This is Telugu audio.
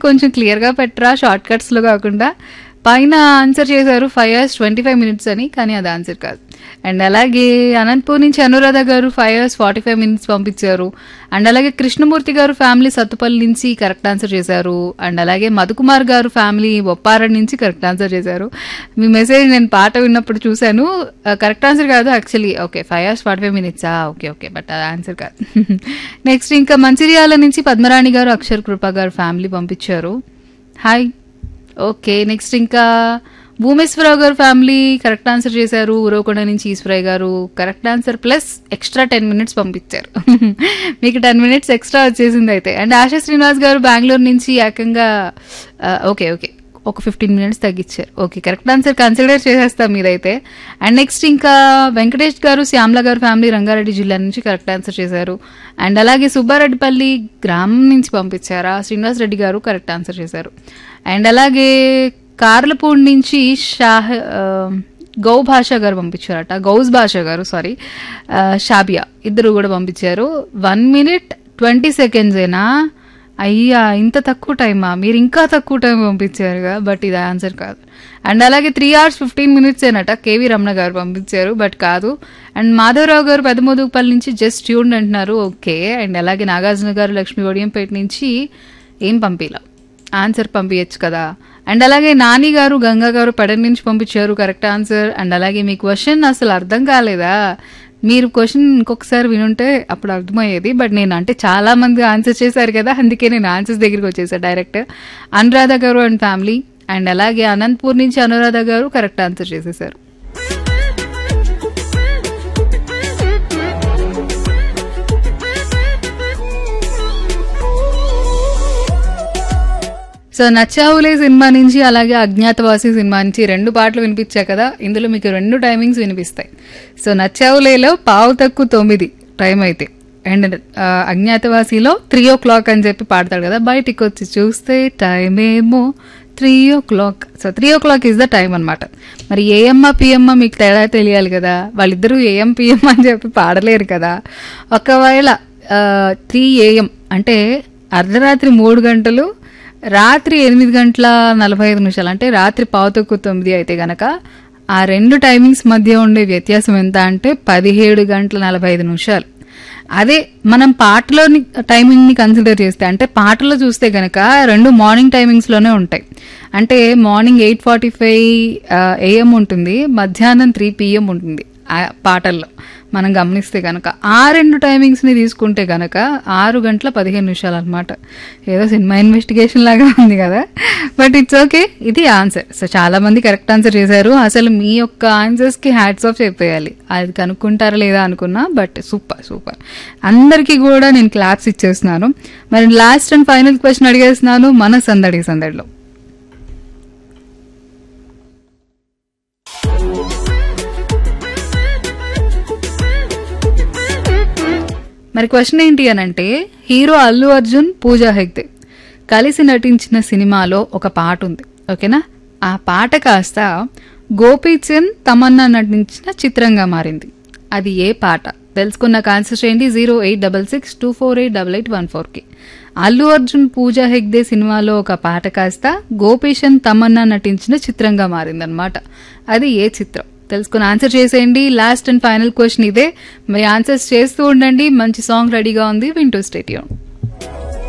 కొంచెం క్లియర్గా పెట్టరా షార్ట్ కట్స్లో కాకుండా పైన ఆన్సర్ చేశారు five hours twenty five minutes అని కానీ అది ఆన్సర్ కాదు అండ్ అలాగే అనంతపూర్ నుంచి Anuradha garu five hours forty five minutes పంపించారు అండ్ అలాగే కృష్ణమూర్తి గారు ఫ్యామిలీ సత్తుపల్లి నుంచి కరెక్ట్ ఆన్సర్ చేశారు అండ్ అలాగే మధుకుమార్ గారు ఫ్యామిలీ బొప్పారం నుంచి కరెక్ట్ ఆన్సర్ చేశారు మీ మెసేజ్ నేను పాట విన్నప్పుడు చూశాను కరెక్ట్ ఆన్సర్ కాదు actually okay five hours forty five మినిట్సా ఓకే ఓకే బట్ అది ఆన్సర్ కాదు నెక్స్ట్ ఇంకా మంచిర్యాల నుంచి పద్మరాణి గారు అక్షర్ కృప గారు ఫ్యామిలీ పంపించారు హాయ్ ఓకే నెక్స్ట్ ఇంకా భూమేశ్వరరావు గారు ఫ్యామిలీ కరెక్ట్ ఆన్సర్ చేశారు ఊరవకొండ నుంచి Eshwaraiah garu correct answer plus extra ten minutes పంపించారు మీకు టెన్ మినిట్స్ ఎక్స్ట్రా వచ్చేసింది అయితే అండ్ ఆశా శ్రీనివాస్ గారు బెంగళూరు నుంచి ఏకంగా ఆ, ఓకే ఓకే ఒక ఫిఫ్టీన్ మినిట్స్ తగ్గించారు ఓకే కరెక్ట్ ఆన్సర్ కన్సిడర్ చేసేస్తాం మీరైతే అండ్ నెక్స్ట్ ఇంకా వెంకటేష్ గారు శ్యామ్ల గారు ఫ్యామిలీ రంగారెడ్డి జిల్లా నుంచి కరెక్ట్ ఆన్సర్ చేశారు అండ్ అలాగే సుబ్బారెడ్డిపల్లి గ్రామం నుంచి పంపించారా శ్రీనివాస్ రెడ్డి గారు కరెక్ట్ ఆన్సర్ చేశారు అండ్ అలాగే కార్లపూడి నుంచి షాహ్ ఆ, గౌ భాష గారు పంపించారట గౌజ్ భాష గారు సారీ షాబియా ఇద్దరు కూడా పంపించారు వన్ మినిట్ ట్వంటీ సెకండ్సేనా అయ్యా ఇంత తక్కువ టైమా మీరు ఇంకా తక్కువ టైం పంపించారుగా బట్ ఇది ఆన్సర్ కాదు అండ్ అలాగే త్రీ అవర్స్ ఫిఫ్టీన్ మినిట్స్ ఏనట కేవీ రమణ గారు పంపించారు బట్ కాదు అండ్ మాధవరావు గారు పెదమోదుగుపల్లి నుంచి జస్ట్ ట్యూన్ అంటున్నారు ఓకే అండ్ అలాగే నాగార్జున గారు లక్ష్మీ వడియంపేట నుంచి ఏం పంపిలా ఆన్సర్ పంపించచ్చు కదా అండ్ అలాగే నాని గారు గంగా గారు పెడన్ నుంచి పంపించారు కరెక్ట్ ఆన్సర్ అండ్ అలాగే మీ క్వశ్చన్ అసలు అర్థం కాలేదా మీరు క్వశ్చన్ ఇంకొకసారి వినుంటే అప్పుడు అర్థమయ్యేది బట్ నేను అంటే చాలా మంది ఆన్సర్ చేశారు కదా అందుకే నేను ఆన్సర్స్ దగ్గరికి వచ్చేసా డైరెక్ట్ అనురాధ గారు అండ్ ఫ్యామిలీ అండ్ అలాగే అనంతపూర్ నుంచి అనురాధ గారు కరెక్ట్ ఆన్సర్ చేసేసారు సో నచ్చావులే సినిమా నుంచి అలాగే అజ్ఞాతవాసి సినిమా నుంచి రెండు పాటలు వినిపించా కదా ఇందులో మీకు రెండు టైమింగ్స్ వినిపిస్తాయి సో నచ్చావులేలో పావు తక్కువ తొమ్మిది టైం అయితే అండ్ ఆ, అజ్ఞాతవాసిలో త్రీ ఓ క్లాక్ అని చెప్పి పాడతాడు కదా బయటికి వచ్చి చూస్తే టైం ఏమో three o'clock so three o'clock is the time అనమాట మరి ఏఎమ్మ పిఎమ్మ మీకు తేడా తెలియాలి కదా వాళ్ళిద్దరూ ఏఎం పిఎం అని చెప్పి పాడలేరు కదా ఒకవేళ త్రీ ఏఎం అంటే అర్ధరాత్రి మూడు గంటలు రాత్రి ఎనిమిది గంటల నలభై ఐదు నిమిషాలు అంటే రాత్రి పావుతొక్కు తొమ్మిది అయితే గనక ఆ రెండు టైమింగ్స్ మధ్య ఉండే వ్యత్యాసం ఎంత అంటే పదిహేడు గంటల నలభై ఐదు నిమిషాలు అదే మనం పాటలోని టైమింగ్ని కన్సిడర్ చేస్తే అంటే పాటలో చూస్తే గనక రెండు మార్నింగ్ టైమింగ్స్లోనే ఉంటాయి అంటే morning eight forty five AM ఉంటుంది మధ్యాహ్నం త్రీ పిఎం ఉంటుంది ఆ పాటల్లో మనం గమనిస్తే కనుక ఆ రెండు టైమింగ్స్ని తీసుకుంటే కనుక ఆరు గంటల పదిహేను నిమిషాలు అనమాట ఏదో సినిమా ఇన్వెస్టిగేషన్ లాగా ఉంది కదా బట్ ఇట్స్ ఓకే ఇది ఆన్సర్ సో చాలా మంది కరెక్ట్ ఆన్సర్ చేశారు అసలు మీ యొక్క ఆన్సర్స్కి హ్యాట్స్ ఆఫ్ చెప్పేయాలి అది కనుక్కుంటారా లేదా అనుకున్నా బట్ సూపర్ సూపర్ అందరికీ కూడా నేను క్లాప్స్ ఇచ్చేస్తున్నాను మరి లాస్ట్ అండ్ ఫైనల్ క్వశ్చన్ అడిగేస్తున్నాను మన సందడి సందడిలో మరి క్వశ్చన్ ఏంటి అని అంటే హీరో అల్లు అర్జున్ పూజా హెగ్దే కలిసి నటించిన సినిమాలో ఒక పాట ఉంది ఓకేనా ఆ పాట కాస్త గోపీచంద్ తమన్నా నటించిన చిత్రంగా మారింది అది ఏ పాట తెలుసుకున్న ఆన్సర్ చేయండి zero eight double six two four eight double eight one ఫోర్కి అల్లు అర్జున్ పూజా హెగ్దే సినిమాలో ఒక పాట కాస్త గోపీచంద్ తమన్నా నటించిన చిత్రంగా మారిందనమాట అది ఏ చిత్రం తెలుసుకుని ఆన్సర్ చేసేయండి లాస్ట్ అండ్ ఫైనల్ క్వశ్చన్ ఇదే మరి ఆన్సర్స్ చేస్తూ ఉండండి మంచి సాంగ్ రెడీగా ఉంది వింటూ స్టేడియం